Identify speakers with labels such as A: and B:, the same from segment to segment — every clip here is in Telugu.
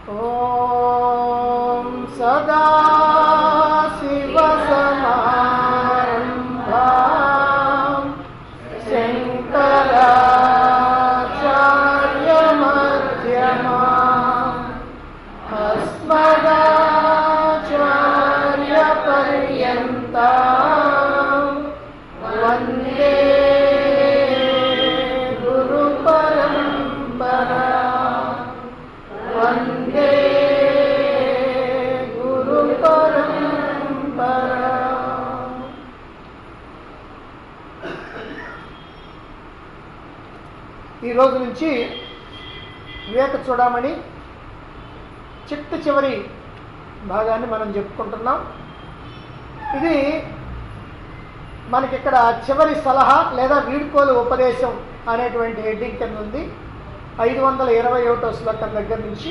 A: ॐ सदा शिवसमारम्भाम् शङ्कराचार्यमध्यमाम् अस्मदाचार्यपर्यन्ताम् वन्दे गुरुपरम्परा वन्दे गुरुपरम्परा ఈ రోజు నుంచి వివేక చూడమని చిట్ట చివరి భాగాన్ని మనం చెప్పుకుంటున్నాం ఇది మనకి ఇక్కడ చివరి సలహా లేదా వీడ్కోలు ఉపదేశం అనేటువంటి హెడ్డింగ్ కింద ఉంది ఐదు వందల ఇరవై ఒకటో శ్లోకం దగ్గర నుంచి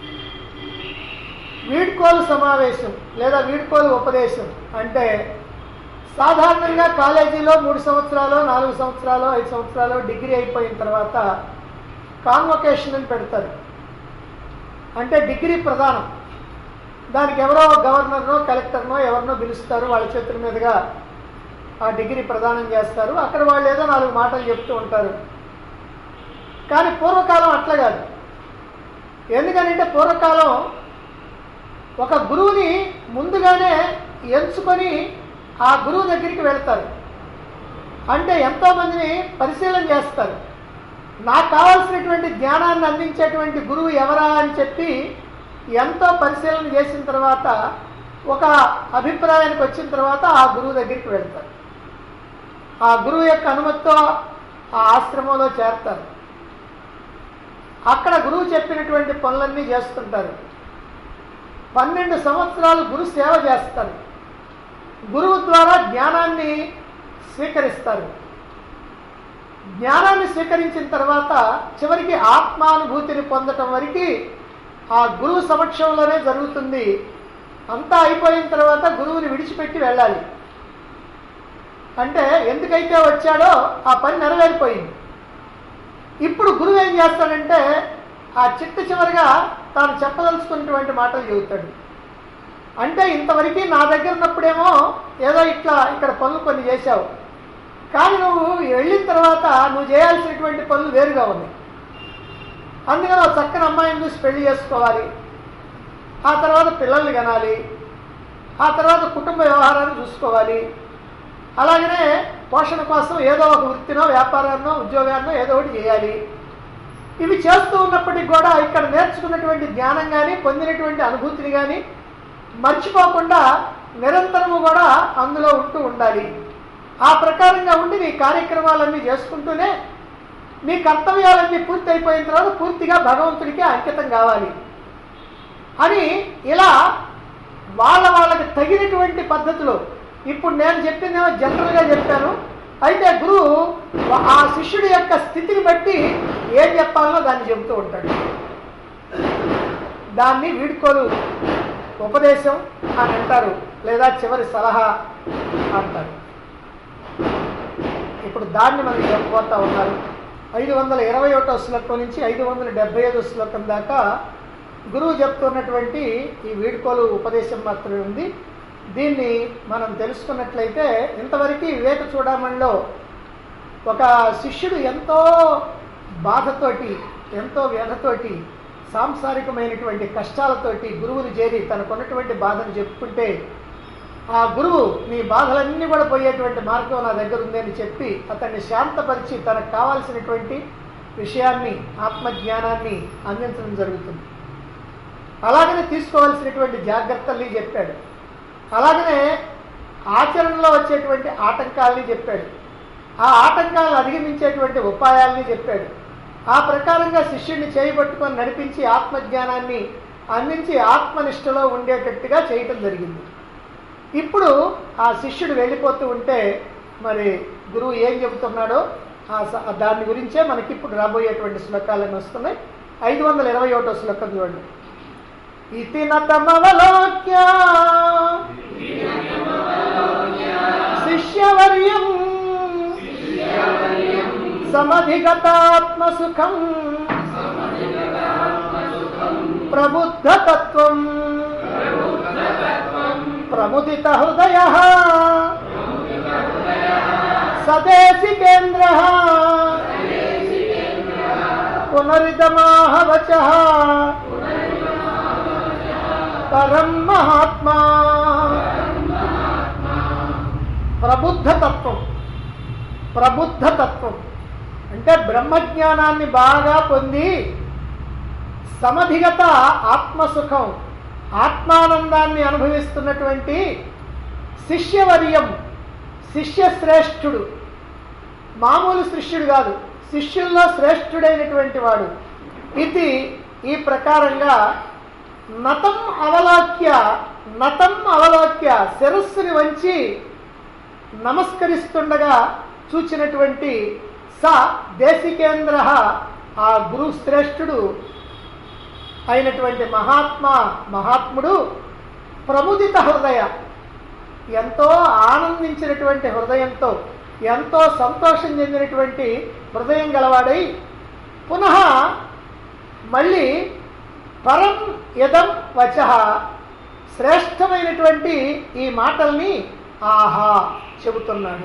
A: వీడ్కోలు సమావేశం లేదా వీడ్కోలు ఉపదేశం అంటే సాధారణంగా కాలేజీలో మూడు సంవత్సరాలు నాలుగు సంవత్సరాలు ఐదు సంవత్సరాలు డిగ్రీ అయిపోయిన తర్వాత కాన్వకేషన్ అని పెడతారు అంటే డిగ్రీ ప్రధానం దానికి ఎవరో గవర్నర్నో కలెక్టర్నో ఎవరినో పిలుస్తారు వాళ్ళ చేతుల మీదుగా ఆ డిగ్రీ ప్రదానం చేస్తారు అక్కడ వాళ్ళు ఏదో నాలుగు మాటలు చెప్తూ ఉంటారు కానీ పూర్వకాలం అట్లా కాదు ఎందుకనంటే పూర్వకాలం ఒక గురువుని ముందుగానే ఎంచుకొని ఆ గురువు దగ్గరికి వెళ్తారు అంటే ఎంతోమందిని పరిశీలన చేస్తారు నాకు కావాల్సినటువంటి జ్ఞానాన్ని అందించేటువంటి గురువు ఎవరా అని చెప్పి ఎంతో పరిశీలన చేసిన తర్వాత ఒక అభిప్రాయానికి వచ్చిన తర్వాత ఆ గురువు దగ్గరికి వెళ్తారు ఆ గురువు యొక్క అనుమతితో ఆ ఆశ్రమంలో చేరతారు అక్కడ గురువు చెప్పినటువంటి పనులన్నీ చేస్తుంటారు పన్నెండు సంవత్సరాలు గురు సేవ చేస్తారు గురువు ద్వారా జ్ఞానాన్ని స్వీకరిస్తారు జ్ఞానాన్ని స్వీకరించిన తర్వాత చివరికి ఆత్మానుభూతిని పొందటం వరకు ఆ గురువు సమక్షంలోనే జరుగుతుంది అంతా అయిపోయిన తర్వాత గురువుని విడిచిపెట్టి వెళ్ళాలి అంటే ఎందుకైతే వచ్చాడో ఆ పని నెరవేరిపోయింది ఇప్పుడు గురువు ఏం చేస్తాడంటే ఆ చిట్ట చివరిగా తాను చెప్పదలుచుకున్నటువంటి మాటలు చెబుతాడు అంటే ఇంతవరకు నా దగ్గర ఉన్నప్పుడేమో ఏదో ఇట్లా ఇక్కడ పనులు కొన్ని చేశావు కానీ నువ్వు వెళ్ళిన తర్వాత నువ్వు చేయాల్సినటువంటి పనులు వేరుగా ఉన్నాయి అందుకని ఒక చక్కని అమ్మాయిని చూసి పెళ్లి చేసుకోవాలి ఆ తర్వాత పిల్లల్ని కనాలి ఆ తర్వాత కుటుంబ వ్యవహారాన్ని చూసుకోవాలి అలాగనే పోషణ కోసం ఏదో ఒక వృత్తినో వ్యాపారాన్నో ఉద్యోగాన్నో ఏదో ఒకటి చేయాలి ఇవి చేస్తూ ఉన్నప్పటికీ కూడా ఇక్కడ నేర్చుకున్నటువంటి జ్ఞానం కానీ పొందినటువంటి అనుభూతిని కానీ మర్చిపోకుండా నిరంతరము కూడా అందులో ఉంటూ ఉండాలి ఆ ప్రకారంగా ఉండి నీ కార్యక్రమాలన్నీ చేసుకుంటూనే నీ కర్తవ్యాలన్నీ పూర్తి అయిపోయిన తర్వాత పూర్తిగా భగవంతుడికి అంకితం కావాలి అని ఇలా వాళ్ళ వాళ్ళకి తగినటువంటి పద్ధతిలో ఇప్పుడు నేను చెప్పిందేమో జనరల్గా చెప్పాను అయితే గురువు ఆ శిష్యుడి యొక్క స్థితిని బట్టి ఏం చెప్పాలో దాన్ని చెబుతూ ఉంటాడు దాన్ని వీడ్కోలు ఉపదేశం అని అంటారు లేదా చివరి సలహా అంటారు ఇప్పుడు దాన్ని మనకి చెప్పబోతా ఉన్నారు ఐదు వందల ఇరవై ఒకటో శ్లోకం నుంచి ఐదు వందల డెబ్బై ఐదో శ్లోకం దాకా గురువు చెప్తున్నటువంటి ఈ వీడ్కోలు ఉపదేశం మాత్రమే ఉంది దీన్ని మనం తెలుసుకున్నట్లయితే ఇంతవరకు వివేక చూడమణిలో ఒక శిష్యుడు ఎంతో బాధతోటి ఎంతో వ్యధతోటి సాంసారికమైనటువంటి కష్టాలతోటి గురువుని చేరి తనకున్నటువంటి బాధను చెప్పుకుంటే ఆ గురువు నీ బాధలన్నీ కూడా పోయేటువంటి మార్గం నా దగ్గర ఉందని చెప్పి అతన్ని శాంతపరిచి తనకు కావాల్సినటువంటి విషయాన్ని ఆత్మజ్ఞానాన్ని అందించడం జరుగుతుంది అలాగనే తీసుకోవాల్సినటువంటి జాగ్రత్తల్ని చెప్పాడు అలాగనే ఆచరణలో వచ్చేటువంటి ఆటంకాలని చెప్పాడు ఆ ఆటంకాలను అధిగమించేటువంటి ఉపాయాలని చెప్పాడు ఆ ప్రకారంగా శిష్యుడిని చేయబట్టుకొని నడిపించి ఆత్మజ్ఞానాన్ని అందించి ఆత్మనిష్టలో ఉండేటట్టుగా చేయటం జరిగింది ఇప్పుడు ఆ శిష్యుడు వెళ్ళిపోతూ ఉంటే మరి గురువు ఏం చెబుతున్నాడో ఆ స- దాని గురించే మనకి ఇప్పుడు రాబోయేటువంటి శ్లోకాలను వస్తున్నాయి ఐదు వందల ఇరవై ఒకటో శ్లోకం చూడండి ఇతి నతమవలోక్య శిష్యవర్యం సమధిగతాత్మసుఖం ప్రబుద్ధ తత్వం ప్రముదిత హృదయ సదేశికేంద్ర పునరిదమాహ వచ పరం మహాత్మా ప్రబుద్ధ తత్వం ప్రబుద్ధ తత్వం అంటే బ్రహ్మజ్ఞానాన్ని బాగా పొంది సమధిగత ఆత్మసుఖం ఆత్మానందాన్ని అనుభవిస్తున్నటువంటి శిష్యవర్యం శిష్యశ్రేష్ఠుడు మామూలు శిష్యుడు కాదు శిష్యుల్లో శ్రేష్ఠుడైనటువంటి వాడు ఇది ఈ ప్రకారంగా నతం అవలోక్య నతం అవలోక్య శిరస్సుని వంచి నమస్కరిస్తుండగా చూచినటువంటి స దేశికేంద్ర ఆ గురు శ్రేష్ఠుడు అయినటువంటి మహాత్మా మహాత్ముడు ప్రముదిత హృదయ ఎంతో ఆనందించినటువంటి హృదయంతో ఎంతో సంతోషం చెందినటువంటి హృదయం గలవాడై పునః మళ్ళీ పరం యదం వచ శ్రేష్టమైనటువంటి ఈ మాటల్ని ఆహా చెబుతున్నాడు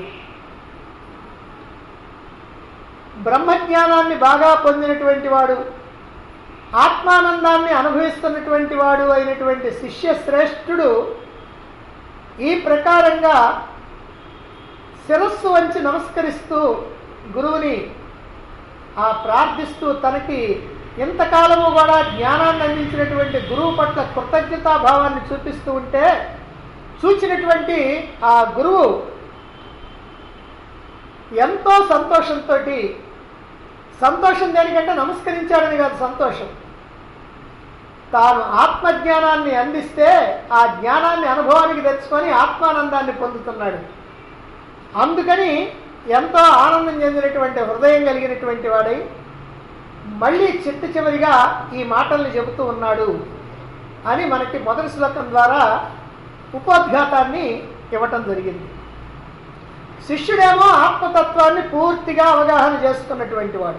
A: బ్రహ్మజ్ఞానాన్ని బాగా పొందినటువంటి వాడు ఆత్మానందాన్ని అనుభవిస్తున్నటువంటి వాడు అయినటువంటి శిష్య శ్రేష్ఠుడు ఈ ప్రకారంగా శిరస్సు వంచి నమస్కరిస్తూ గురువుని ఆ ప్రార్థిస్తూ తనకి ఇంతకాలము కూడా జ్ఞానాన్ని అందించినటువంటి గురువు పట్ల కృతజ్ఞతాభావాన్ని చూపిస్తూ ఉంటే చూచినటువంటి ఆ గురువు ఎంతో సంతోషంతో సంతోషం దేనికంటే నమస్కరించాడని కాదు సంతోషం తాను ఆత్మజ్ఞానాన్ని అందిస్తే ఆ జ్ఞానాన్ని అనుభవానికి తెచ్చుకొని ఆత్మానందాన్ని పొందుతున్నాడు అందుకని ఎంతో ఆనందం చెందినటువంటి హృదయం కలిగినటువంటి వాడై మళ్ళీ చిట్ట చివరిగా ఈ మాటల్ని చెబుతూ ఉన్నాడు అని మనకి మొదటి శ్లోకం ద్వారా ఉపోద్ఘాతాన్ని ఇవ్వటం జరిగింది శిష్యుడేమో ఆత్మతత్వాన్ని పూర్తిగా అవగాహన చేసుకున్నటువంటి వాడు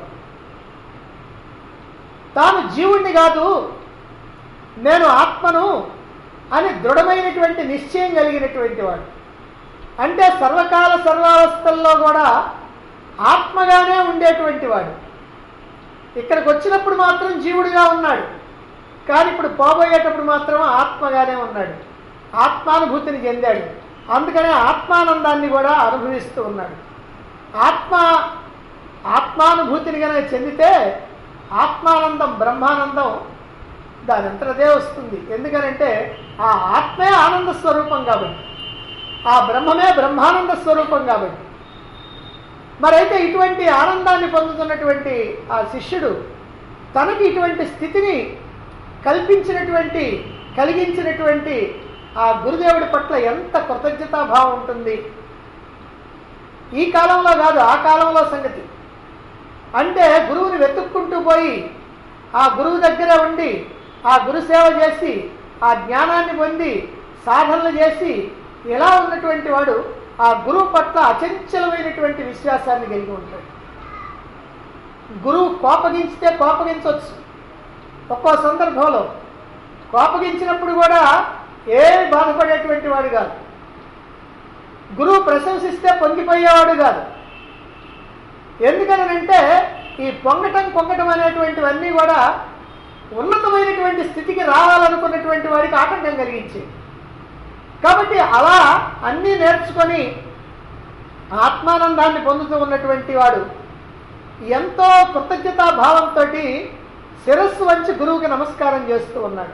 A: తాను జీవుణ్ణి కాదు నేను ఆత్మను అని దృఢమైనటువంటి నిశ్చయం కలిగినటువంటి వాడు అంటే సర్వకాల సర్వావస్థల్లో కూడా ఆత్మగానే ఉండేటువంటి వాడు ఇక్కడికి వచ్చినప్పుడు మాత్రం జీవుడిగా ఉన్నాడు కానీ ఇప్పుడు పోబోయేటప్పుడు మాత్రం ఆత్మగానే ఉన్నాడు ఆత్మానుభూతిని చెందాడు అందుకనే ఆత్మానందాన్ని కూడా అనుభవిస్తూ ఉన్నాడు ఆత్మ ఆత్మానుభూతిని కనుక చెందితే ఆత్మానందం బ్రహ్మానందం దాని అంతటదే వస్తుంది ఎందుకనంటే ఆ ఆత్మే ఆనంద స్వరూపం కాబట్టి ఆ బ్రహ్మమే బ్రహ్మానంద స్వరూపం కాబట్టి మరైతే ఇటువంటి ఆనందాన్ని పొందుతున్నటువంటి ఆ శిష్యుడు తనకి ఇటువంటి స్థితిని కల్పించినటువంటి కలిగించినటువంటి ఆ గురుదేవుడి పట్ల ఎంత కృతజ్ఞతాభావం ఉంటుంది ఈ కాలంలో కాదు ఆ కాలంలో సంగతి అంటే గురువుని వెతుక్కుంటూ పోయి ఆ గురువు దగ్గర ఉండి ఆ గురు సేవ చేసి ఆ జ్ఞానాన్ని పొంది సాధనలు చేసి ఇలా ఉన్నటువంటి వాడు ఆ గురువు పట్ల అచంచలమైనటువంటి విశ్వాసాన్ని కలిగి ఉంటాడు గురువు కోపగించితే కోపగించవచ్చు ఒక్కో సందర్భంలో కోపగించినప్పుడు కూడా ఏమి బాధపడేటువంటి వాడు కాదు గురువు ప్రశంసిస్తే పొంగిపోయేవాడు కాదు ఎందుకనంటే ఈ పొంగటం పొంగటం అనేటువంటివన్నీ కూడా ఉన్నతమైనటువంటి స్థితికి రావాలనుకున్నటువంటి వాడికి ఆటంకం కలిగించేది కాబట్టి అలా అన్నీ నేర్చుకొని ఆత్మానందాన్ని పొందుతూ ఉన్నటువంటి వాడు ఎంతో కృతజ్ఞతా భావంతో శిరస్సు వంచి గురువుకి నమస్కారం చేస్తూ ఉన్నాడు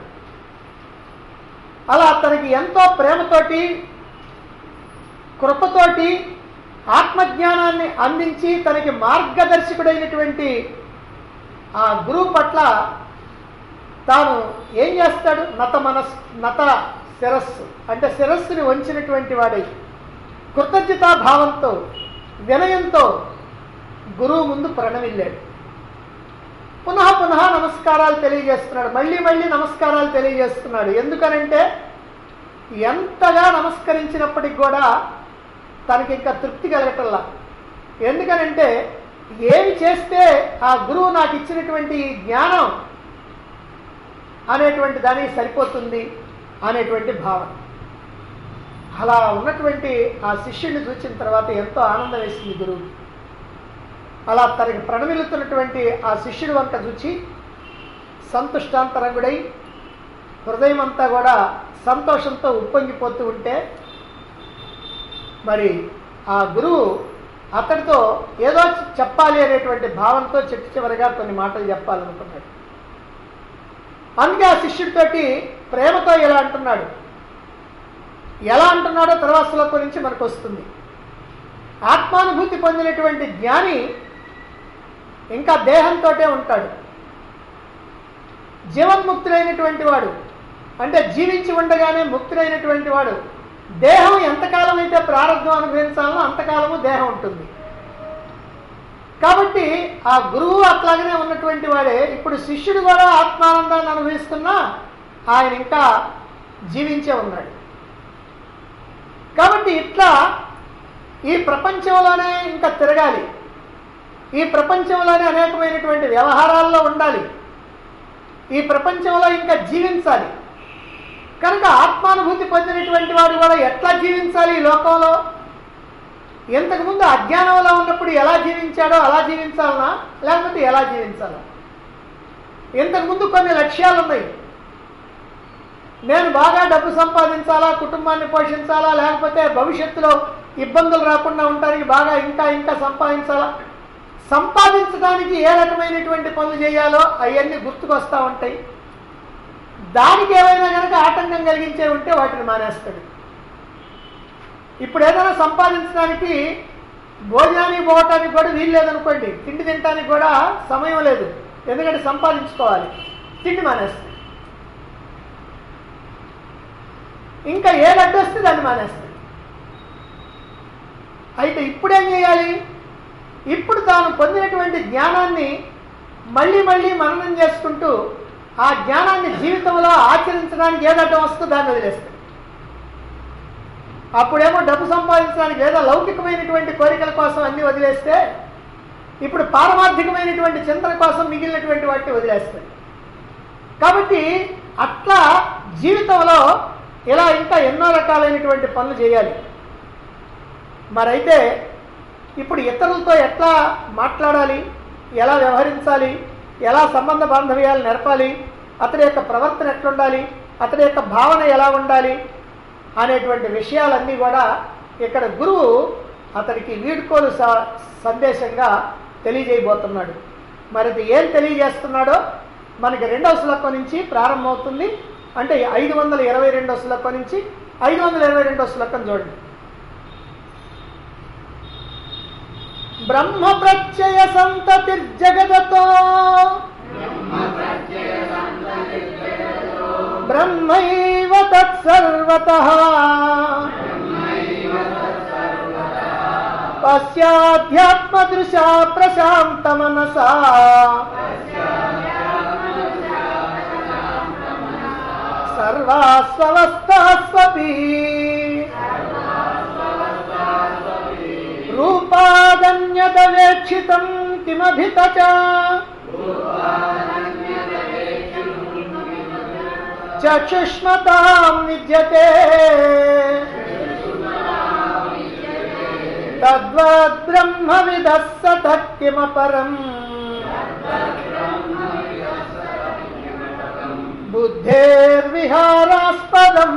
A: అలా తనకి ఎంతో ప్రేమతోటి కృపతోటి ఆత్మజ్ఞానాన్ని అందించి తనకి మార్గదర్శకుడైనటువంటి ఆ గురువు పట్ల తాను ఏం చేస్తాడు నత మనస్ నత శిరస్సు అంటే శిరస్సుని వంచినటువంటి వాడై కృతజ్ఞతా భావంతో వినయంతో గురువు ముందు ప్రణమిల్లాడు పునః పునః నమస్కారాలు తెలియజేస్తున్నాడు మళ్ళీ మళ్ళీ నమస్కారాలు తెలియజేస్తున్నాడు ఎందుకనంటే ఎంతగా నమస్కరించినప్పటికి కూడా తనకి ఇంకా తృప్తి కలగటల్లా ఎందుకనంటే ఏమి చేస్తే ఆ గురువు నాకు ఇచ్చినటువంటి ఈ జ్ఞానం అనేటువంటి దానికి సరిపోతుంది అనేటువంటి భావన అలా ఉన్నటువంటి ఆ శిష్యుడిని చూసిన తర్వాత ఎంతో ఆనందం వేసింది గురువు అలా తనకి ప్రణమిలుతున్నటువంటి ఆ శిష్యుడి వంక చూచి సంతుష్టాంతరంగుడై హృదయం అంతా కూడా సంతోషంతో ఉప్పొంగిపోతూ ఉంటే మరి ఆ గురువు అతడితో ఏదో చెప్పాలి అనేటువంటి భావంతో చెట్టు చివరిగా కొన్ని మాటలు చెప్పాలనుకున్నాడు అందుకే ఆ శిష్యుడితోటి ప్రేమతో ఇలా అంటున్నాడు ఎలా అంటున్నాడో తర్వాత శ్లోకం నుంచి మనకు వస్తుంది ఆత్మానుభూతి పొందినటువంటి జ్ఞాని ఇంకా దేహంతోటే ఉంటాడు జీవన్ముక్తుడైనటువంటి వాడు అంటే జీవించి ఉండగానే ముక్తుడైనటువంటి వాడు దేహం ఎంతకాలం అయితే ప్రారంభం అనుభవించాలో అంతకాలము దేహం ఉంటుంది కాబట్టి ఆ గురువు అట్లాగనే ఉన్నటువంటి వాడే ఇప్పుడు శిష్యుడు కూడా ఆత్మానందాన్ని అనుభవిస్తున్నా ఆయన ఇంకా జీవించే ఉన్నాడు కాబట్టి ఇట్లా ఈ ప్రపంచంలోనే ఇంకా తిరగాలి ఈ ప్రపంచంలోనే అనేకమైనటువంటి వ్యవహారాల్లో ఉండాలి ఈ ప్రపంచంలో ఇంకా జీవించాలి కనుక ఆత్మానుభూతి పొందినటువంటి వాడు కూడా ఎట్లా జీవించాలి ఈ లోకంలో ఇంతకుముందు అజ్ఞానంలో ఉన్నప్పుడు ఎలా జీవించాడో అలా జీవించాలనా లేకపోతే ఎలా జీవించాలా ఇంతకుముందు కొన్ని లక్ష్యాలు ఉన్నాయి నేను బాగా డబ్బు సంపాదించాలా కుటుంబాన్ని పోషించాలా లేకపోతే భవిష్యత్తులో ఇబ్బందులు రాకుండా ఉండడానికి బాగా ఇంకా ఇంకా సంపాదించాలా సంపాదించడానికి ఏ రకమైనటువంటి పనులు చేయాలో అవన్నీ గుర్తుకొస్తూ ఉంటాయి దానికి ఏమైనా కనుక ఆటంకం కలిగించే ఉంటే వాటిని మానేస్తాడు ఇప్పుడు ఏదైనా సంపాదించడానికి భోజనానికి పోవటానికి కూడా వీలు లేదనుకోండి తిండి తినడానికి కూడా సమయం లేదు ఎందుకంటే సంపాదించుకోవాలి తిండి మానేస్తాడు ఇంకా ఏది అడ్డొస్తే దాన్ని మానేస్తాడు అయితే ఇప్పుడేం చేయాలి ఇప్పుడు తాను పొందినటువంటి జ్ఞానాన్ని మళ్ళీ మళ్ళీ మననం చేసుకుంటూ ఆ జ్ఞానాన్ని జీవితంలో ఆచరించడానికి ఏదడ్డం వస్తుందో దాన్ని వదిలేస్తాడు అప్పుడేమో డబ్బు సంపాదించడానికి ఏదో లౌకికమైనటువంటి కోరికల కోసం అన్ని వదిలేస్తే ఇప్పుడు పారమార్థికమైనటువంటి చింతన కోసం మిగిలినటువంటి వాటిని వదిలేస్తాడు కాబట్టి అట్లా జీవితంలో ఇలా ఇంకా ఎన్నో రకాలైనటువంటి పనులు చేయాలి మరైతే ఇప్పుడు ఇతరులతో ఎట్లా మాట్లాడాలి ఎలా వ్యవహరించాలి ఎలా సంబంధ బాంధవ్యాలు నెరపాలి అతడి యొక్క ప్రవర్తన ఎట్లుండాలి అతడి యొక్క భావన ఎలా ఉండాలి అనేటువంటి విషయాలన్నీ కూడా ఇక్కడ గురువు అతడికి వీడ్కోలు స- సందేశంగా తెలియజేయబోతున్నాడు మరి అది ఏం తెలియజేస్తున్నాడో మనకి రెండవ శ్లోకం నుంచి ప్రారంభమవుతుంది అంటే ఐదు వందల ఇరవై రెండవ శ్లోకం నుంచి ఐదు వందల ఇరవై రెండవ శ్లోకం చూడండి బ్రహ్మ ప్రత్యయ సంతతిర్జగదతో బ్రహ్మైవ తత్సర్వతః పశ్చాధ్యాత్మదృశా ప్రశాంత మనసా సర్వాస్వస్థాస్వపి రూపాదన్యదవేక్షితం కిమభిత చ చక్షుష్మతాం విద్యతే తద్వద్బ్రహ్మవిద సత కిమపరం బుద్ధేర్విహారాస్పదం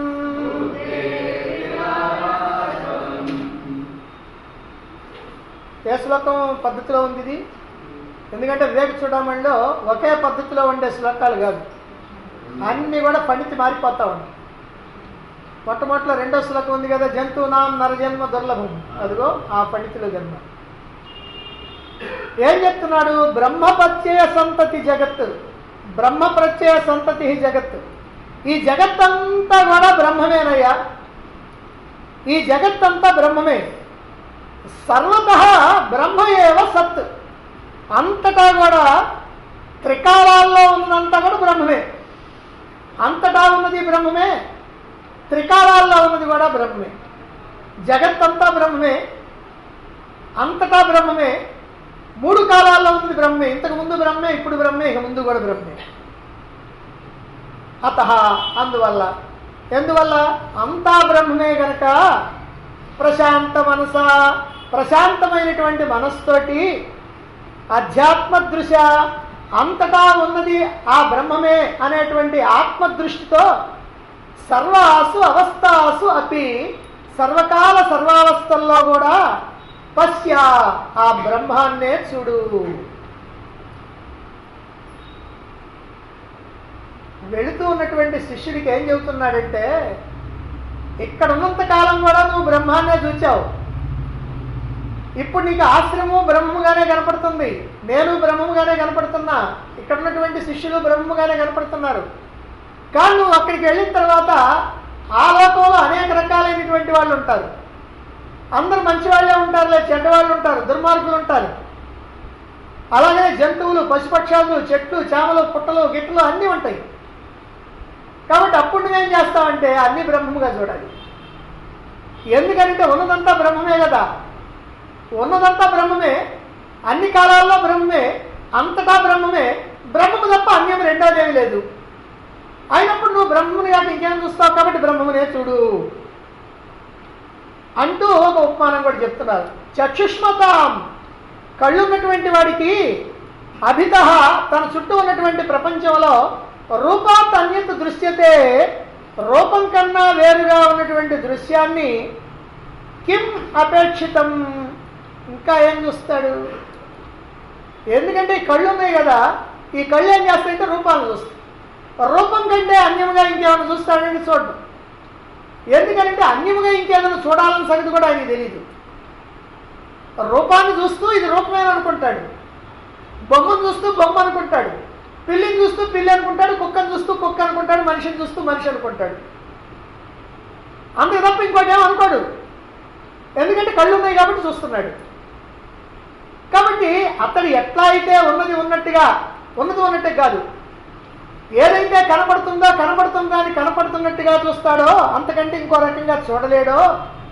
A: ఏ శ్లోకం పద్ధతిలో ఉంది ఇది ఎందుకంటే వివేక చూడమంలో ఒకే పద్ధతిలో ఉండే శ్లోకాలు కాదు అన్నీ కూడా పండితి మారిపోతా ఉంటాయి మొట్టమొదటిలో రెండో శ్లోకం ఉంది కదా జంతువునాం నరజన్మ దుర్లభం అదిగో ఆ పండితుల జన్మ ఏం చెప్తున్నాడు బ్రహ్మ ప్రత్యయ సంతతి జగత్ బ్రహ్మ ప్రత్యయ సంతతి జగత్ ఈ జగత్తంతా కూడా బ్రహ్మమేనయ్యా ఈ జగత్తంతా బ్రహ్మమే సర్వత బ్రహ్మ ఏవ సత్ అంతటా కూడా త్రికాలాల్లో ఉన్నంత కూడా బ్రహ్మమే అంతటా ఉన్నది బ్రహ్మమే త్రికాలాల్లో ఉన్నది కూడా బ్రహ్మమే జగత్తంతా బ్రహ్మమే అంతటా బ్రహ్మమే మూడు కాలాల్లో ఉన్నది బ్రహ్మే ఇంతకు ముందు బ్రహ్మే ఇప్పుడు బ్రహ్మే ఇక ముందు కూడా బ్రహ్మే అత అందువల్ల ఎందువల్ల అంతా బ్రహ్మమే గనక ప్రశాంత మనస ప్రశాంతమైనటువంటి మనస్సుతోటి అధ్యాత్మ దృశ అంతటా ఉన్నది ఆ బ్రహ్మమే అనేటువంటి ఆత్మదృష్టితో సర్వాసు అవస్థాసు అపి సర్వకాల సర్వావస్థల్లో కూడా పశ్య ఆ బ్రహ్మాన్నే చూడు వెళుతూ ఉన్నటువంటి శిష్యుడికి ఏం చెబుతున్నాడంటే ఇక్కడ ఉన్నంత కాలం కూడా నువ్వు బ్రహ్మాన్నే చూచావు ఇప్పుడు నీకు ఆశ్రమం బ్రహ్మగానే కనపడుతుంది నేను బ్రహ్మగానే కనపడుతున్నా ఇక్కడ ఉన్నటువంటి శిష్యులు బ్రహ్మగానే కనపడుతున్నారు కానీ నువ్వు అక్కడికి వెళ్ళిన తర్వాత ఆ లోకంలో అనేక రకాలైనటువంటి వాళ్ళు ఉంటారు అందరు మంచి వాళ్ళే ఉంటారు లేదు చెడ్డవాళ్ళు ఉంటారు దుర్మార్గులు ఉంటారు అలాగే జంతువులు పశుపక్షాలు చెట్లు చేమలు పుట్టలు గిట్టలు అన్నీ ఉంటాయి కాబట్టి అప్పుడు నువ్వేం చేస్తావంటే అన్ని బ్రహ్మముగా చూడాలి ఎందుకంటే ఉన్నదంతా బ్రహ్మమే కదా ఉన్నదంతా బ్రహ్మమే అన్ని కాలాల్లో బ్రహ్మమే అంతటా బ్రహ్మమే బ్రహ్మము తప్ప అన్యం రెండోదేమీ లేదు అయినప్పుడు నువ్వు బ్రహ్మని కాక ఇంకేం చూస్తావు కాబట్టి బ్రహ్మమునే చూడు అంటూ ఒక ఉపమానం కూడా చెప్తున్నారు చక్షుష్మతాం కళ్ళు ఉన్నటువంటి వాడికి అభిత తన చుట్టూ ఉన్నటువంటి ప్రపంచంలో రూపాత్ అన్యత దృశ్యతే రూపం కన్నా వేరుగా ఉన్నటువంటి దృశ్యాన్ని కిం అపేక్షితం ఇంకా ఏం చూస్తాడు ఎందుకంటే ఈ కళ్ళు ఉన్నాయి కదా ఈ కళ్ళు ఏం చేస్తాయంటే రూపాలను చూస్తాయి రూపం కంటే అన్యముగా ఇంకేమైనా చూస్తాడని చూడడం ఎందుకంటే అన్యముగా ఇంకేదైనా చూడాలని సంగతి కూడా ఆయనకి తెలియదు రూపాన్ని చూస్తూ ఇది రూపమే అనుకుంటాడు బొమ్మను చూస్తూ బొమ్మ అనుకుంటాడు పిల్లిని చూస్తూ పిల్లి అనుకుంటాడు కుక్కను చూస్తూ కుక్క అనుకుంటాడు మనిషిని చూస్తూ మనిషి అనుకుంటాడు అంతే తప్ప ఇంకోటి ఏం అనుకోడు ఎందుకంటే కళ్ళు ఉన్నాయి కాబట్టి చూస్తున్నాడు కాబట్టి అతడు ఎట్లా అయితే ఉన్నది ఉన్నట్టుగా ఉన్నది ఉన్నట్టే కాదు ఏదైతే కనపడుతుందో కనపడుతుందో అని కనపడుతున్నట్టుగా చూస్తాడో అంతకంటే ఇంకో రకంగా చూడలేడో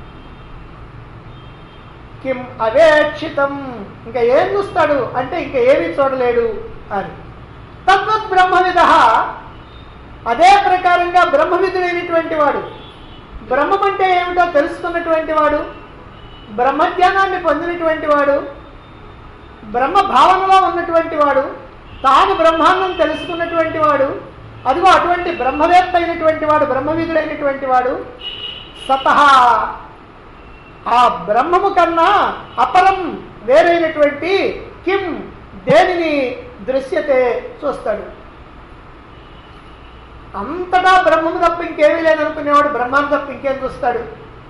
A: కిం అవేక్షితం ఇంకా ఏం చూస్తాడు అంటే ఇంకా ఏమీ చూడలేడు అని తద్వత్ బ్రహ్మవిధ అదే ప్రకారంగా బ్రహ్మవిధుడైనటువంటి వాడు బ్రహ్మం అంటే ఏమిటో తెలుసుకున్నటువంటి వాడు బ్రహ్మజ్ఞానాన్ని పొందినటువంటి వాడు బ్రహ్మ భావనలో ఉన్నటువంటి వాడు తాను బ్రహ్మాండం తెలుసుకున్నటువంటి వాడు అదిగో అటువంటి బ్రహ్మవేత్త అయినటువంటి వాడు బ్రహ్మవిధుడైనటువంటి వాడు సతహా ఆ బ్రహ్మము కన్నా అపరం వేరైనటువంటి కిం దేనిని దృశ్యతే చూస్తాడు అంతటా బ్రహ్మము తప్ప ఇంకేమీ లేదనుకునేవాడు బ్రహ్మాన్ని తప్ప ఇంకేం చూస్తాడు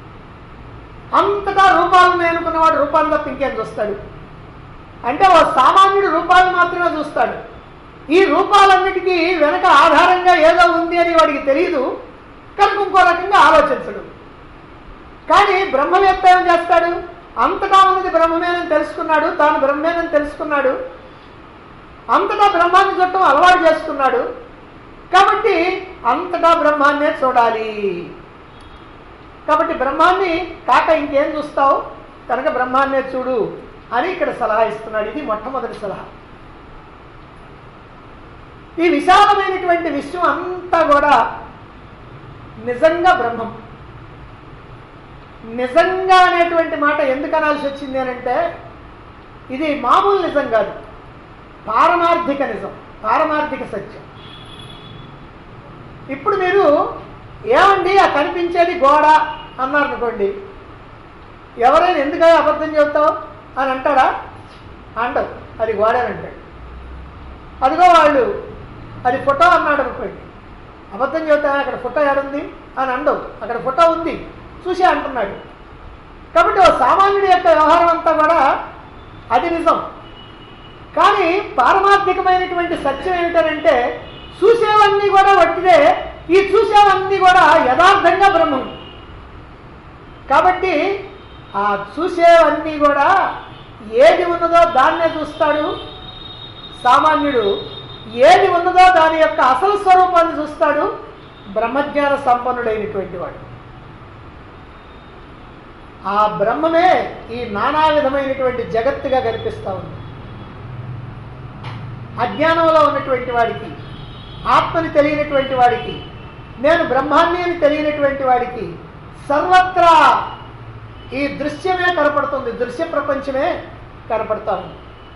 A: అంతటా రూపాలను అనుకున్నవాడు రూపాన్ని తప్ప ఇంకేం చూస్తాడు అంటే ఓ సామాన్యుడు రూపాలను మాత్రమే చూస్తాడు ఈ రూపాలన్నిటికీ వెనక ఆధారంగా ఏదో ఉంది అని వాడికి తెలియదు కనుక ఇంకో రకంగా ఆలోచించడు కానీ బ్రహ్మవేత్త ఏం చేస్తాడు అంతటా ఉన్నది బ్రహ్మమేనని తెలుసుకున్నాడు తాను బ్రహ్మేనని తెలుసుకున్నాడు అంతటా బ్రహ్మాన్ని చుట్టం అలవాటు చేసుకున్నాడు కాబట్టి అంతటా బ్రహ్మాన్నే చూడాలి కాబట్టి బ్రహ్మాన్ని కాక ఇంకేం చూస్తావు కనుక బ్రహ్మాన్నే చూడు అని ఇక్కడ సలహా ఇస్తున్నాడు ఇది మొట్టమొదటి సలహా ఈ విశాలమైనటువంటి విశ్వం అంతా కూడా నిజంగా బ్రహ్మం నిజంగా అనేటువంటి మాట ఎందుకు అనాల్సి వచ్చింది అని అంటే ఇది మామూలు నిజం కాదు పారమార్థిక నిజం పారమార్థిక సత్యం ఇప్పుడు మీరు ఏమండి ఆ కనిపించేది గోడ అన్నారు అనుకోండి ఎవరైనా ఎందుకని అబద్ధం చెబుతావు అని అంటాడా అండవు అది గోడ అని అంటాడు అదిగో వాళ్ళు అది ఫోటో అన్నాడు అనుకోండి అబద్ధం చెబుతా అక్కడ ఫోటో ఎడుంది అని అండవు అక్కడ ఫోటో ఉంది చూసి అంటున్నాడు కాబట్టి ఓ సామాన్యుడి యొక్క వ్యవహారం అంతా కూడా అది నిజం కానీ పారమార్థికమైనటువంటి సత్యం ఏమిటంటే చూసేవన్నీ కూడా వట్టిదే ఈ చూసేవన్నీ కూడా యథార్థంగా బ్రహ్మం కాబట్టి ఆ చూసేవన్నీ కూడా ఏది ఉన్నదో దాన్నే చూస్తాడు సామాన్యుడు ఏది ఉన్నదో దాని యొక్క అసలు స్వరూపాన్ని చూస్తాడు బ్రహ్మజ్ఞాన సంపన్నుడైనటువంటి వాడు ఆ బ్రహ్మమే ఈ నానా విధమైనటువంటి జగత్తుగా కనిపిస్తూ ఉంది అజ్ఞానంలో ఉన్నటువంటి వాడికి ఆత్మని తెలియనటువంటి వాడికి నేను బ్రహ్మాన్ని అని తెలియనటువంటి వాడికి సర్వత్రా ఈ దృశ్యమే కనపడుతుంది దృశ్య ప్రపంచమే కనపడతా ఉంది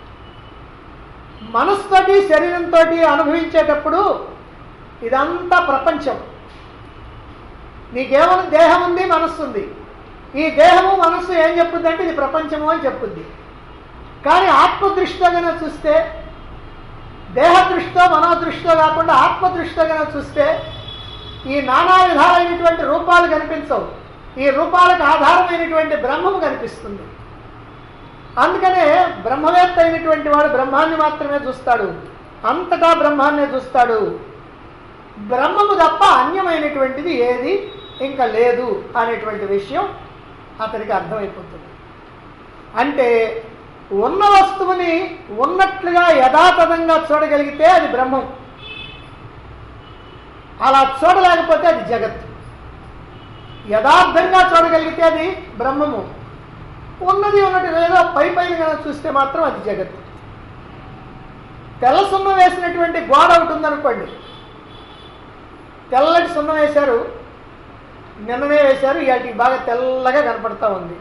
A: మనసుతోటి శరీరంతో అనుభవించేటప్పుడు ఇదంతా ప్రపంచం నీకేమైనా దేహం ఉంది మనస్సు ఉంది ఈ దేహము మనస్సు ఏం చెప్పుద్ది అంటే ఇది ప్రపంచము అని చెప్పుద్ది కానీ ఆత్మదృష్టితో కనుక చూస్తే దేహ దృష్టితో మనోదృష్టితో కాకుండా ఆత్మదృష్టితో కనుక చూస్తే ఈ నానా విధాలైనటువంటి రూపాలు కనిపించవు ఈ రూపాలకు ఆధారమైనటువంటి బ్రహ్మము కనిపిస్తుంది అందుకనే బ్రహ్మవేత్త అయినటువంటి వాడు బ్రహ్మాన్ని మాత్రమే చూస్తాడు అంతటా బ్రహ్మాన్నే చూస్తాడు బ్రహ్మము తప్ప అన్యమైనటువంటిది ఏది ఇంకా లేదు అనేటువంటి విషయం అతనికి అర్థమైపోతుంది అంటే ఉన్న వస్తువుని ఉన్నట్లుగా యథాతథంగా చూడగలిగితే అది బ్రహ్మం అలా చూడలేకపోతే అది జగత్ యథార్థంగా చూడగలిగితే అది బ్రహ్మము ఉన్నది ఉన్నట్టు ఏదో పై పైన కనుక చూస్తే మాత్రం అది జగత్ తెల్ల సున్నం వేసినటువంటి గోడ ఒకటి ఉందనుకోండి తెల్లటి సున్నం వేశారు నిన్ననే వేశారు ఇవాటికి బాగా తెల్లగా కనపడతా ఉంది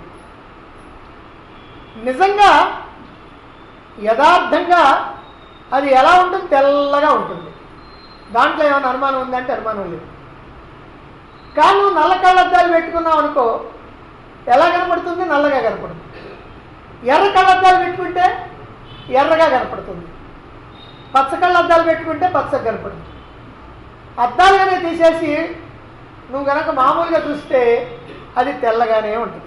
A: నిజంగా యథార్థంగా అది ఎలా ఉంటుంది తెల్లగా ఉంటుంది దాంట్లో ఏమైనా అనుమానం ఉందంటే అనుమానం లేదు కానీ నువ్వు నల్ల కళ్ళద్దాలు పెట్టుకున్నావు అనుకో ఎలా కనపడుతుంది నల్లగా కనపడుతుంది ఎర్ర కళ్ళద్దాలు పెట్టుకుంటే ఎర్రగా కనపడుతుంది పచ్చ కళ్ళద్దాలు పెట్టుకుంటే పచ్చగా కనపడుతుంది అద్దాలు కనుక తీసేసి నువ్వు కనుక మామూలుగా చూస్తే అది తెల్లగానే ఉంటుంది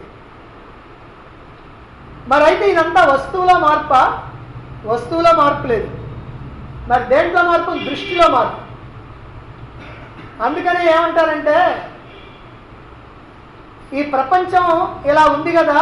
A: మరి అయితే ఇదంతా వస్తువులో మార్ప వస్తువులో మార్పు లేదు మరి దేంట్లో మార్పు దృష్టిలో మార్పు అందుకనే ఏమంటారంటే ఈ ప్రపంచం ఇలా ఉంది కదా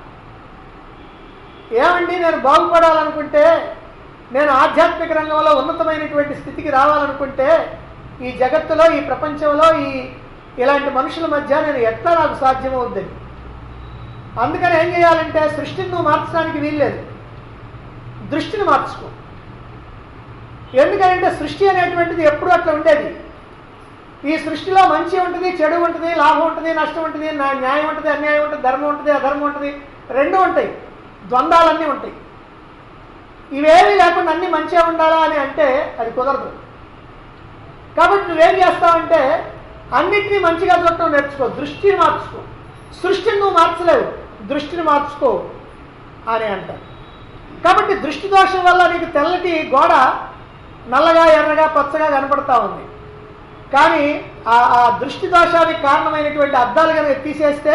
A: ఏమండి నేను బాగుపడాలనుకుంటే నేను ఆధ్యాత్మిక రంగంలో ఉన్నతమైనటువంటి స్థితికి రావాలనుకుంటే ఈ జగత్తులో ఈ ప్రపంచంలో ఈ ఇలాంటి మనుషుల మధ్య నేను ఎట్లా నాకు సాధ్యమవుద్దని అందుకని ఏం చేయాలంటే సృష్టిని నువ్వు మార్చడానికి వీల్లేదు దృష్టిని మార్చుకో ఎందుకంటే సృష్టి అనేటువంటిది ఎప్పుడు అట్లా ఉండేది ఈ సృష్టిలో మంచి ఉంటుంది చెడు ఉంటుంది లాభం ఉంటుంది నష్టం ఉంటుంది న్యా- న్యాయం ఉంటుంది అన్యాయం ఉంటుంది ధర్మం ఉంటుంది అధర్మం ఉంటుంది రెండు ఉంటాయి ద్వంద్వాలన్నీ ఉంటాయి ఇవేమీ లేకుండా అన్ని మంచిగా ఉండాలా అని అంటే అది కుదరదు కాబట్టి నువ్వేం చేస్తావంటే అన్నిటినీ మంచిగా చూడటం నేర్చుకో దృష్టిని మార్చుకో సృష్టిని నువ్వు మార్చలేవు దృష్టిని మార్చుకో అని అంటారు కాబట్టి దృష్టి దోషం వల్ల నీకు తెల్లటి గోడ నల్లగా ఎర్రగా పచ్చగా కనపడతా ఉంది కానీ ఆ ఆ దృష్టి దోషానికి కారణమైనటువంటి అద్దాలు కనుక తీసేస్తే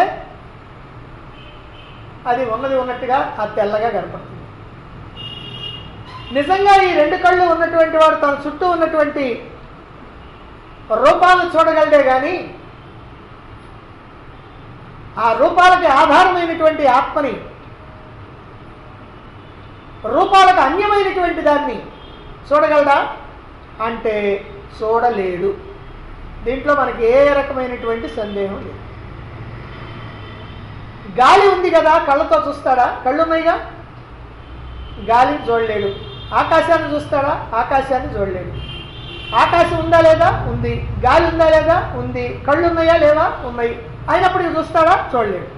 A: అది ఉన్నది ఉన్నట్టుగా ఆ తెల్లగా కనపడుతుంది నిజంగా ఈ రెండు కళ్ళు ఉన్నటువంటి వాడు తన చుట్టూ ఉన్నటువంటి రూపాలను చూడగలడే కానీ ఆ రూపాలకి ఆధారమైనటువంటి ఆత్మని రూపాలకు అన్యమైనటువంటి దాన్ని చూడగలడా అంటే చూడలేడు దీంట్లో మనకి ఏ రకమైనటువంటి సందేహం లేదు గాలి ఉంది కదా కళ్ళతో చూస్తాడా కళ్ళు ఉన్నాయిగా గాలిని చూడలేడు ఆకాశాన్ని చూస్తాడా ఆకాశాన్ని చూడలేడు ఆకాశం ఉందా లేదా ఉంది గాలి ఉందా లేదా ఉంది కళ్ళు ఉన్నాయా లేవా ఉన్నాయి అయినప్పటికీ చూస్తాడా చూడలేడు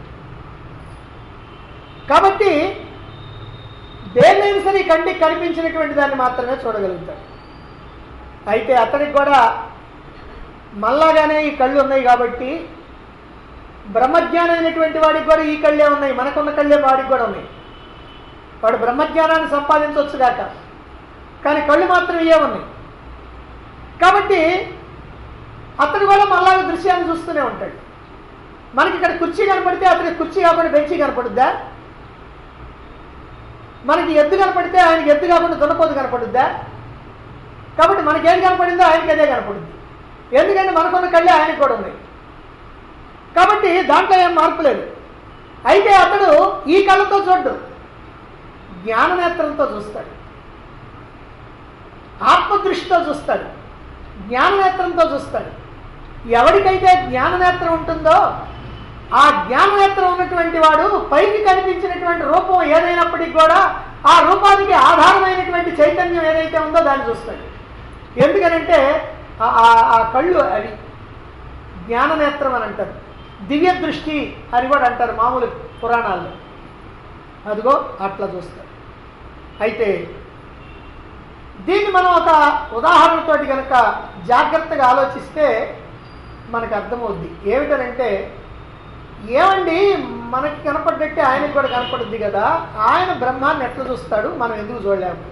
A: కాబట్టి దేన్నైనా సరే ఈ కంటికి కనిపించినటువంటి దాన్ని మాత్రమే చూడగలుగుతాడు అయితే అతనికి కూడా మళ్ళాగానే ఈ కళ్ళు ఉన్నాయి కాబట్టి బ్రహ్మజ్ఞానం అయినటువంటి వాడికి కూడా ఈ కళ్ళే ఉన్నాయి మనకున్న కళ్ళే వాడికి కూడా ఉన్నాయి వాడు బ్రహ్మజ్ఞానాన్ని సంపాదించవచ్చు కాక కానీ కళ్ళు మాత్రం ఇవే ఉన్నాయి కాబట్టి అతను కూడా మళ్ళా దృశ్యాన్ని చూస్తూనే ఉంటాడు మనకి ఇక్కడ కుర్చీ కనపడితే అతనికి కుర్చీ కాకుండా బెంచీ కనపడుద్దా మనకి ఎద్దు కనపడితే ఆయనకి ఎద్దు కాకుండా దున్నపోతు కనపడుద్దా కాబట్టి మనకి ఏది కనపడిందో ఆయనకి అదే కనపడుద్ది ఎందుకంటే మనకున్న కళ్ళే ఆయనకి కూడా ఉన్నాయి కాబట్టి దాంట్లో ఏం మార్పు లేదు అయితే అతడు ఈ కళ్ళతో చూడ్డు జ్ఞాననేత్రంతో చూస్తాడు ఆత్మదృష్టితో చూస్తాడు జ్ఞాననేత్రంతో చూస్తాడు ఎవరికైతే జ్ఞాననేత్రం ఉంటుందో ఆ జ్ఞాననేత్రం ఉన్నటువంటి వాడు పైకి కనిపించినటువంటి రూపం ఏదైనప్పటికీ కూడా ఆ రూపానికి ఆధారమైనటువంటి చైతన్యం ఏదైతే ఉందో దాన్ని చూస్తాడు ఎందుకనంటే ఆ- ఆ- ఆ కళ్ళు అవి జ్ఞాననేత్రం అని అంటారు దివ్య దృష్టి అని కూడా అంటారు మామూలు పురాణాల్లో అదిగో అట్లా చూస్తారు అయితే దీన్ని మనం ఒక ఉదాహరణతోటి కనుక జాగ్రత్తగా ఆలోచిస్తే మనకు అర్థమవుద్ది ఏమిటనంటే ఏమండి మనకి కనపడ్డట్టే ఆయనకు కూడా కనపడుద్ది కదా ఆయన బ్రహ్మాన్ని ఎట్లా చూస్తాడు మనం ఎందుకు చూడలేము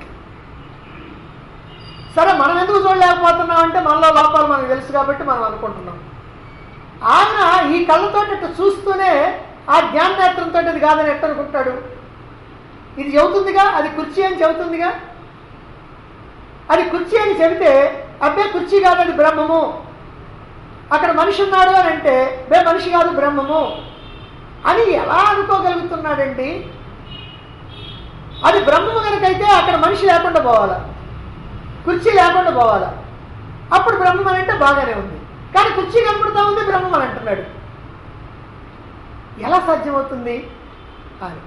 A: సరే మనం ఎందుకు చూడలేకపోతున్నాం అంటే మనలో లోపాలు మనకు తెలుసు కాబట్టి మనం అనుకుంటున్నాం ఆయన ఈ కళ్ళతో ఇట్లా చూస్తూనే ఆ జ్ఞాననేత్రంతో అది కాదని ఎట్ట అనుకుంటాడు ఇది చెబుతుందిగా అది కుర్చీ అని చెబుతుందిగా అది కుర్చీ అని చెబితే అబ్బే కుర్చీ కాదు అది బ్రహ్మము అక్కడ మనిషి ఉన్నాడు అని అంటే బే మనిషి కాదు బ్రహ్మము అని ఎలా అనుకోగలుగుతున్నాడండి అది బ్రహ్మము కనుకైతే అక్కడ మనిషి లేకుండా పోవాలా కుర్చీ లేకుండా పోవాలా అప్పుడు బ్రహ్మం అని అంటే బాగానే ఉంది కానీ కుర్చీ కనపడుతూ ఉంది బ్రహ్మం అని అంటున్నాడు ఎలా సాధ్యమవుతుంది అని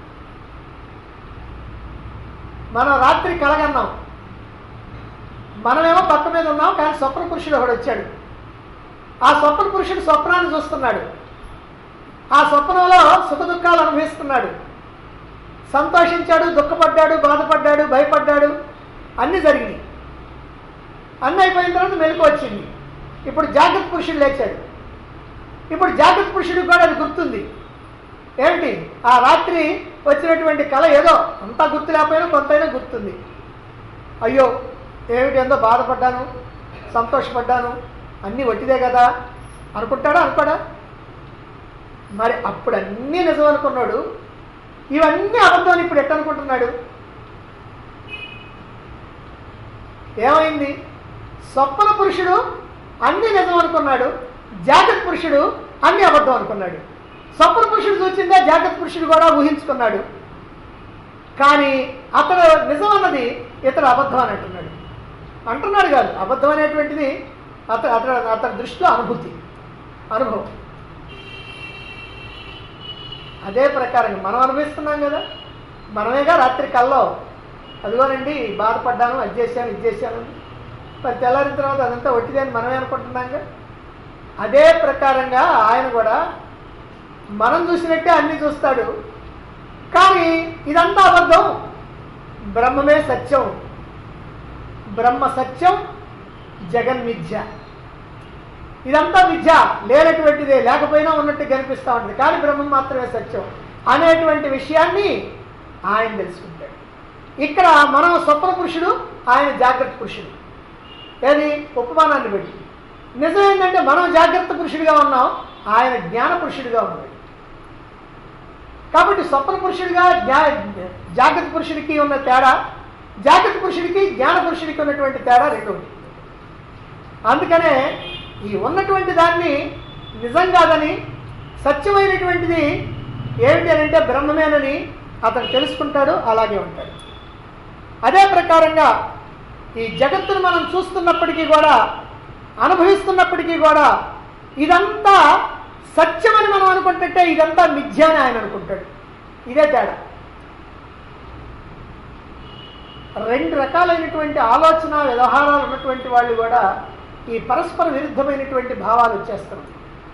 A: మనం రాత్రి కలగన్నాం మనమేమో పక్క మీద ఉన్నాం కానీ స్వప్న పురుషుడు ఒకడు వచ్చాడు ఆ స్వప్న పురుషుడు స్వప్నాన్ని చూస్తున్నాడు ఆ స్వప్నంలో సుఖ దుఃఖాలు అనుభవిస్తున్నాడు సంతోషించాడు దుఃఖపడ్డాడు బాధపడ్డాడు భయపడ్డాడు అన్నీ జరిగినాయి అన్నీ అయిపోయిన తర్వాత మెలకు వచ్చింది ఇప్పుడు జాగ్రత్త పురుషుడు లేచాడు ఇప్పుడు జాగ్రత్త పురుషుడికి కూడా అది గుర్తుంది ఏమిటి ఆ రాత్రి వచ్చినటువంటి కళ ఏదో అంతా గుర్తు లేకపోయినా కొంతైనా గుర్తుంది అయ్యో ఏమిటి ఎంతో బాధపడ్డాను సంతోషపడ్డాను అన్నీ వట్టిదే కదా అనుకుంటాడా అనుకోడా మరి అప్పుడు అన్నీ నిజం అనుకున్నాడు ఇవన్నీ అబద్ధం అని ఇప్పుడు ఎట్ట అనుకుంటున్నాడు ఏమైంది స్వప్న పురుషుడు అన్ని నిజం అనుకున్నాడు జాగ్రత్త పురుషుడు అన్ని అబద్ధం అనుకున్నాడు స్వప్న పురుషుడు చూసిందే జాగ్రత్త పురుషుడు కూడా ఊహించుకున్నాడు కానీ అతడు నిజం అన్నది ఇతడు అబద్ధం అని అంటున్నాడు అంటున్నాడు కాదు అబద్ధం అనేటువంటిది అతడు అతడు అతడి దృష్టిలో అనుభూతి అనుభవం అదే ప్రకారంగా మనం అనుభవిస్తున్నాం కదా మనమేగా రాత్రి కల్లో అదిగోనండి బాధపడ్డాను అది చేశాను ఇది చేశాను మరి తెల్లారిన తర్వాత అదంతా ఒట్టిదే అని మనమే అనుకుంటున్నాంగా అదే ప్రకారంగా ఆయన కూడా మనం చూసినట్టే అన్ని చూస్తాడు కానీ ఇదంతా అబద్ధం బ్రహ్మమే సత్యం బ్రహ్మ సత్యం జగన్మిథ్య ఇదంతా విద్య లేనటువంటిదే లేకపోయినా ఉన్నట్టు కనిపిస్తూ ఉంటుంది కానీ బ్రహ్మం మాత్రమే సత్యం అనేటువంటి విషయాన్ని ఆయన తెలుసుకుంటాడు ఇక్కడ మనం స్వప్న పురుషుడు ఆయన జాగ్రత్త పురుషుడు ఏది ఉపమానాన్ని బట్టి నిజం ఏంటంటే మనం జాగ్రత్త పురుషుడిగా ఉన్నాం ఆయన జ్ఞాన పురుషుడిగా ఉన్నాడు కాబట్టి స్వప్న పురుషుడిగా జ్ఞా జాగ్రత్త పురుషుడికి ఉన్న తేడా జాగ్రత్త పురుషుడికి జ్ఞాన పురుషుడికి ఉన్నటువంటి తేడా రెండు ఉంది అందుకనే ఈ ఉన్నటువంటి దాన్ని నిజం కాదని సత్యమైనటువంటిది ఏమిటి అని అంటే బ్రహ్మమేనని అతను తెలుసుకుంటాడు అలాగే ఉంటాడు అదే ప్రకారంగా ఈ జగత్తును మనం చూస్తున్నప్పటికీ కూడా అనుభవిస్తున్నప్పటికీ కూడా ఇదంతా సత్యమని మనం అనుకుంటుంటే ఇదంతా మిథ్య అని ఆయన అనుకుంటాడు ఇదే తేడా రెండు రకాలైనటువంటి ఆలోచన వ్యవహారాలు ఉన్నటువంటి వాళ్ళు కూడా ఈ పరస్పర విరుద్ధమైనటువంటి భావాలు వచ్చేస్తున్నాయి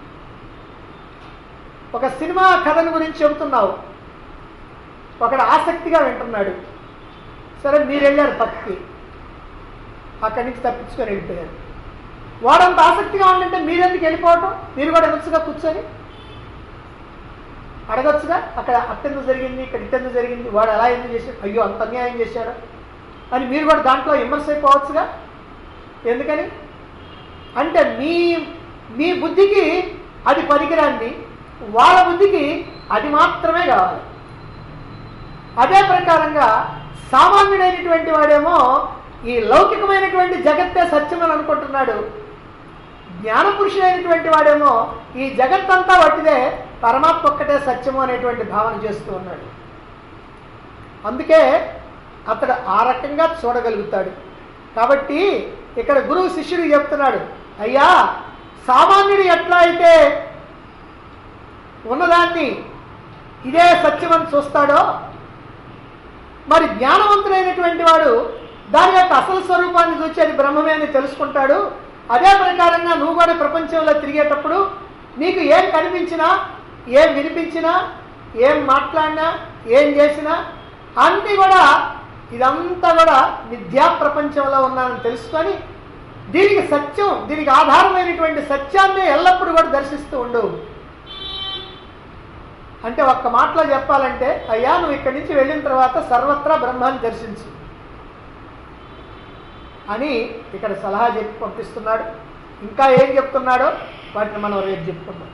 A: ఒక సినిమా కథను గురించి చెబుతున్నావు ఒకడు ఆసక్తిగా వింటున్నాడు సరే మీరు వెళ్ళారు పక్కకి అక్కడి నుంచి తప్పించుకొని వెళ్ళిపోయారు వాడంత ఆసక్తిగా ఉండంటే మీరెందుకు వెళ్ళిపోవటం మీరు కూడా ఎనొచ్చుగా కూర్చొని అడగొచ్చుగా అక్కడ అత్తెందుకు జరిగింది ఇక్కడ ఇట్టెందుకు జరిగింది వాడు ఎలా ఎందుకు చేశాడు అయ్యో అంత అన్యాయం చేశాడు అని మీరు కూడా దాంట్లో విమర్శ అయిపోవచ్చుగా ఎందుకని అంటే మీ మీ బుద్ధికి అది పనికిరాంది వాళ్ళ బుద్ధికి అది మాత్రమే కావాలి అదే ప్రకారంగా సామాన్యుడైనటువంటి వాడేమో ఈ లౌకికమైనటువంటి జగత్తే సత్యం అని అనుకుంటున్నాడు జ్ఞానపురుషుడైనటువంటి వాడేమో ఈ జగత్తంతా వట్టిదే పరమాత్మ ఒక్కటే సత్యము అనేటువంటి భావన చేస్తూ ఉన్నాడు అందుకే అతడు ఆ రకంగా చూడగలుగుతాడు కాబట్టి ఇక్కడ గురువు శిష్యుడు చెప్తున్నాడు అయ్యా సామాన్యుడు ఎట్లా అయితే ఉన్నదాన్ని ఇదే సత్యమని చూస్తాడో మరి జ్ఞానవంతుడైనటువంటి వాడు దాని యొక్క అసలు స్వరూపాన్ని చూసి అది బ్రహ్మమే అని తెలుసుకుంటాడు అదే ప్రకారంగా నువ్వు కూడా ప్రపంచంలో తిరిగేటప్పుడు నీకు ఏం కనిపించినా ఏం వినిపించినా ఏం మాట్లాడినా ఏం చేసినా అన్నీ కూడా ఇదంతా కూడా మిథ్యా ప్రపంచంలో ఉన్నానని తెలుసుకొని దీనికి సత్యం దీనికి ఆధారమైనటువంటి సత్యాన్ని ఎల్లప్పుడూ కూడా దర్శిస్తూ ఉండు అంటే ఒక్క మాటలో చెప్పాలంటే అయ్యా నువ్వు ఇక్కడి నుంచి వెళ్ళిన తర్వాత సర్వత్రా బ్రహ్మాన్ని దర్శించు అని ఇక్కడ సలహా చెప్పి పంపిస్తున్నాడు ఇంకా ఏం చెప్తున్నాడో వాటిని మనం రేపు చెప్పుకుందాం